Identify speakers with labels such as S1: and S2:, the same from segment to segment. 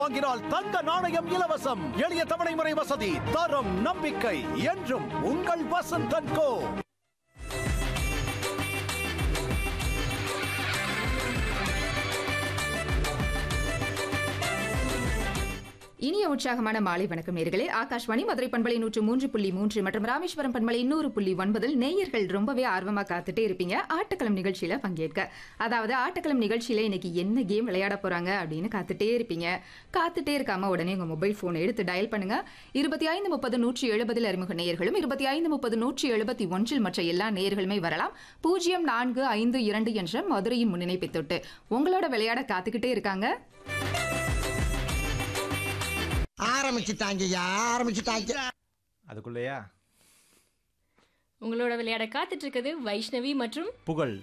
S1: வாங்கினால் தங்க நாணயம் இலவசம் எளிய தவணை முறை வசதி தரம் நம்பிக்கை என்றும் உங்கள் வசந்தன் கோ
S2: இனிய உற்சாகமான மாலை வணக்கம் நேர்களே ஆகாஷ்வாணி மதுரை பண்பலை நூற்று மூன்று புள்ளி மூன்று மற்றும் ராமேஸ்வரம் பண்பலை நூறு புள்ளி ஒன்பதில் நேயர்கள் ரொம்பவே ஆர்வமா காத்துட்டே இருப்பீங்க ஆட்டக்களம் நிகழ்ச்சியில பங்கேற்க அதாவது ஆட்டக்களம் நிகழ்ச்சியில இன்னைக்கு என்ன கேம் விளையாட போறாங்க அப்படின்னு காத்துட்டே இருப்பீங்க காத்துட்டே இருக்காம உடனே உங்க மொபைல் போனை எடுத்து டயல் பண்ணுங்க இருபத்தி ஐந்து முப்பது நூற்றி எழுபதில் அறிமுக நேயர்களும் இருபத்தி ஐந்து முப்பது நூற்றி எழுபத்தி ஒன்றில் மற்ற எல்லா நேயர்களுமே வரலாம் பூஜ்ஜியம் நான்கு ஐந்து இரண்டு என்ற மதுரையின் முன்னிணைப்பை தொட்டு உங்களோட விளையாட காத்துக்கிட்டே இருக்காங்க
S3: ஆரம்பிச்சுட்டாங்கய்யா ஆரம்பிச்சுட்டாங்க
S4: அதுக்குள்ளேயா
S5: உங்களோட விளையாட காத்துட்டு இருக்குது வைஷ்ணவி மற்றும்
S4: புகழ்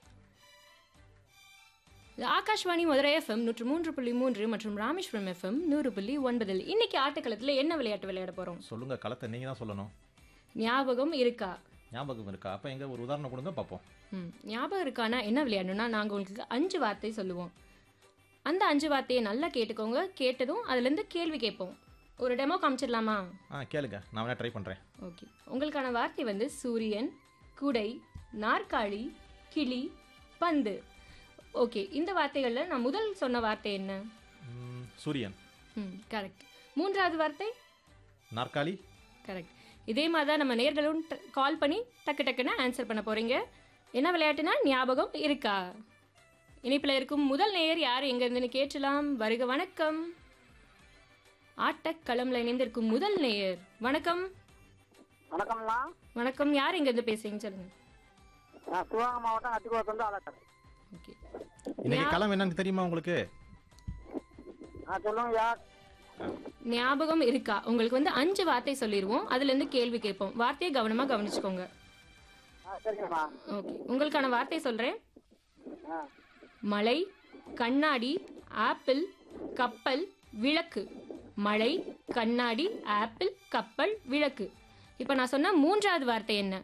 S5: இது ஆகாஷ்வாணி மதுரை எஃப்எம் நூற்று மூன்று புள்ளி மூன்று மற்றும் ராமேஸ்வரம் எஃப்எம் நூறு புள்ளி ஒன்பதில் இன்னைக்கு ஆட்டக்களத்தில் என்ன விளையாட்டு விளையாட போறோம்
S4: சொல்லுங்க களத்தை நீங்க தான் சொல்லணும்
S5: ஞாபகம் இருக்கா
S4: ஞாபகம் இருக்கா அப்ப எங்க ஒரு உதாரணம் கொடுங்க பார்ப்போம்
S5: ம் ஞாபகம் இருக்கானா என்ன விளையாடணும்னா நாங்கள் உங்களுக்கு அஞ்சு வார்த்தை சொல்லுவோம் அந்த அஞ்சு வார்த்தையை நல்லா கேட்டுக்கோங்க கேட்டதும் அதுலேருந்து கேள்வி கேட்போம் ஒரு டெமோ காமிச்சிடலாமா
S4: ஆ கேளுங்க நான் வேணா ட்ரை பண்றேன்
S5: ஓகே உங்களுக்கான வார்த்தை வந்து சூரியன் குடை நாற்காலி கிளி பந்து ஓகே இந்த வார்த்தைகளில் நான் முதல் சொன்ன வார்த்தை என்ன
S4: ம், சூரியன்
S5: ம் கரெக்ட் மூன்றாவது வார்த்தை
S4: நாற்காலி
S5: கரெக்ட் இதே மாதிரி தான் நம்ம நேர்களும் கால் பண்ணி டக்கு டக்குன்னு ஆன்சர் பண்ண போறீங்க என்ன விளையாட்டுனா ஞாபகம் இருக்கா இணைப்பில் இருக்கும் முதல் நேயர் யார் எங்கேருந்துன்னு கேட்டலாம் வருக வணக்கம் ஆட்டக்களம்ல இணைந்திருக்கும் முதல் நேயர் வணக்கம்
S6: வணக்கம்மா
S5: வணக்கம் யார் எங்கேருந்து பேசுறீங்க சொல்லுங்க
S6: நான் சிவகங்கை மாவட்டம் அத்திக்குளத்துலேருந்து அழகர்
S5: ஓகே
S4: இன்னைக்கு களம் என்னன்னு தெரியுமா உங்களுக்கு
S6: ஆ சொல்லுங்க யார்
S5: ஞாபகம் இருக்கா உங்களுக்கு வந்து அஞ்சு வார்த்தை சொல்லிடுவோம் அதுல இருந்து கேள்வி கேட்போம் வார்த்தையை கவனமா கவனிச்சுக்கோங்க
S6: ஆ சரிங்கம்மா
S5: ஓகே உங்களுக்கான வார்த்தை சொல்றேன்
S6: ஆ
S5: மலை கண்ணாடி ஆப்பிள் கப்பல் விளக்கு மழை கண்ணாடி ஆப்பிள் கப்பல் விளக்கு இப்போ நான் சொன்ன மூன்றாவது வார்த்தை என்ன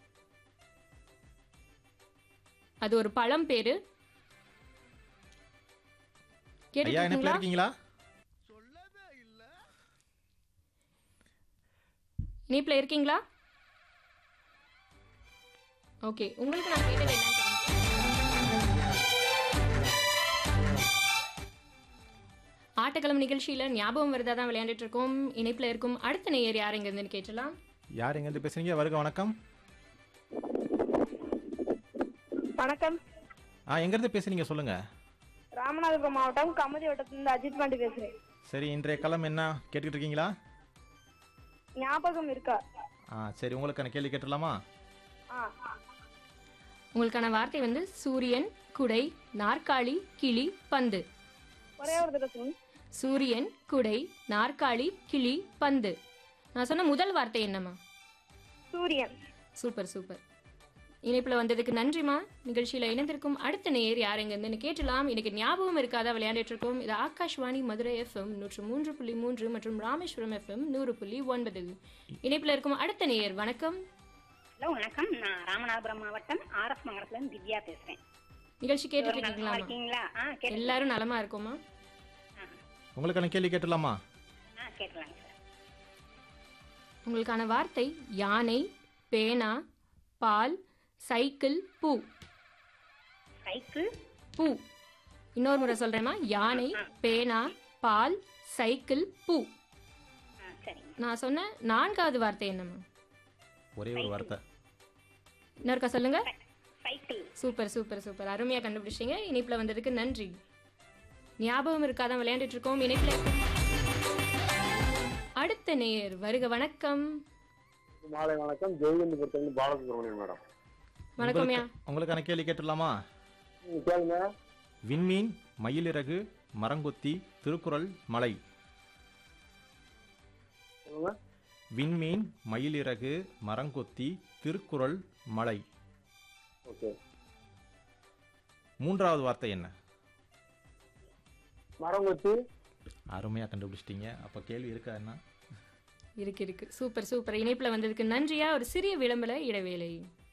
S5: அது ஒரு பழம் பேரு
S4: ஐயா இணைப்பில்
S5: கேட்டுருக்கீங்களா
S4: இருக்கீங்களா
S5: இணைப்பில் இருக்கீங்களா ஓகே உங்களுக்கு நான் கேட்டது என்னன்னு தெரிஞ்சுக்கணும். ஆட்டக்களம் நிகழ்ச்சியில ஞாபகம் வருதா தான் விளையாண்டுட்டு இருக்கோம் இணைப்புல இருக்கும் அடுத்த நேயர் யார் எங்க இருந்துன்னு கேட்டலாம்
S4: யார் எங்க இருந்து பேசுறீங்க வருக வணக்கம்
S6: வணக்கம்
S4: ஆ எங்க இருந்து பேசுறீங்க சொல்லுங்க
S6: ராமநாதபுரம் மாவட்டம் கமுதி வட்டத்திலிருந்து அஜித் பாண்டி பேசுறேன்
S4: சரி இன்றைய களம் என்ன கேட்டுக்கிட்டு இருக்கீங்களா
S6: ஞாபகம் இருக்கா
S4: ஆ சரி உங்களுக்கான கேள்வி கேட்டுடலாமா
S6: ஆ
S5: உங்களுக்கான வார்த்தை வந்து சூரியன் குடை நாற்காலி கிளி பந்து
S6: ஒரே ஒரு தடவை சொல்லுங்க
S5: சூரியன் குடை நாற்காலி கிளி பந்து நான் சொன்ன முதல் வார்த்தை என்னம்மா
S6: சூரியன்
S5: சூப்பர் சூப்பர் இணைப்புல வந்ததுக்கு நன்றிமா நிகழ்ச்சியில இணைந்திருக்கும் அடுத்த நேயர் யார் எங்க இருந்துன்னு கேட்டலாம் எனக்கு ஞாபகம் இருக்காதா விளையாண்டுட்டு இருக்கோம் இது ஆகாஷ்வாணி மதுரை எஃப்எம் நூற்று மூன்று புள்ளி மூன்று மற்றும் ராமேஸ்வரம் எஃப்எம் நூறு புள்ளி ஒன்பது இணைப்புல இருக்கும் அடுத்த நேயர் வணக்கம்
S7: ஹலோ வணக்கம் நான் ராமநாதபுரம் மாவட்டம் ஆர்எஸ் மங்கலத்துல இருந்து திவ்யா பேசுறேன்
S5: நிகழ்ச்சி கேட்டுட்டு
S7: நலமா
S5: இருக்கீங்களா
S7: இருக்கீங்களா ஆ கேட்டு
S5: எல்லாரும் நலமா இருக்கோமா
S4: உங்களுக்கான கேள்வி கேட்டுடலாமா
S7: ஆ கேட்கலாங்க சார்
S5: உங்களுக்கான வார்த்தை யானை பேனா பால் சைக்கிள் பூ
S7: சைக்கிள்
S5: பூ இன்னொரு முறை சொல்றேம்மா யானை பேனா பால் சைக்கிள் பூ
S7: ஆ சரிங்க
S5: நான் சொன்ன நான்காவது வார்த்தை என்னம்மா
S4: ஒரே ஒரு வார்த்தை
S5: இன்னொருக்கா சொல்லுங்க
S7: சைக்கிள்
S5: சூப்பர் சூப்பர் சூப்பர் அருமையா கண்டுபிடிச்சிங்க இணைப்புல வந்ததுக்கு நன்றி ஞாபகம் இருக்காதான் விளையாண்டுட்டு இருக்கோம் இணைப்புல இருக்கும் அடுத்த நேயர் வருக வணக்கம்
S8: மாலை வணக்கம் ஜெயகந்திபுரத்துலேருந்து பாலசுப்ரமணியன் மேடம்
S5: வணக்கம்யா
S4: உங்களுக்கு- உங்களுக்கான கேள்வி கேட்டுடலாமா
S8: ம், கேளுங்க
S4: விண்மீன் மயிலிறகு மரங்கொத்தி திருக்குறள் மலை
S8: சொல்லுங்க
S4: விண்மீன் மயிலிறகு மரங்கொத்தி திருக்குறள் மலை
S8: ஓகே
S4: மூன்றாவது வார்த்தை என்ன
S8: மரம் வச்சு
S4: அருமையாக கண்டுபிடிச்சிட்டீங்க அப்போ கேள்வி இருக்கா என்ன
S5: இருக்கு இருக்கு சூப்பர் சூப்பர் இணைப்புல வந்ததுக்கு நன்றியா ஒரு சிறிய விளம்பர இடைவேளை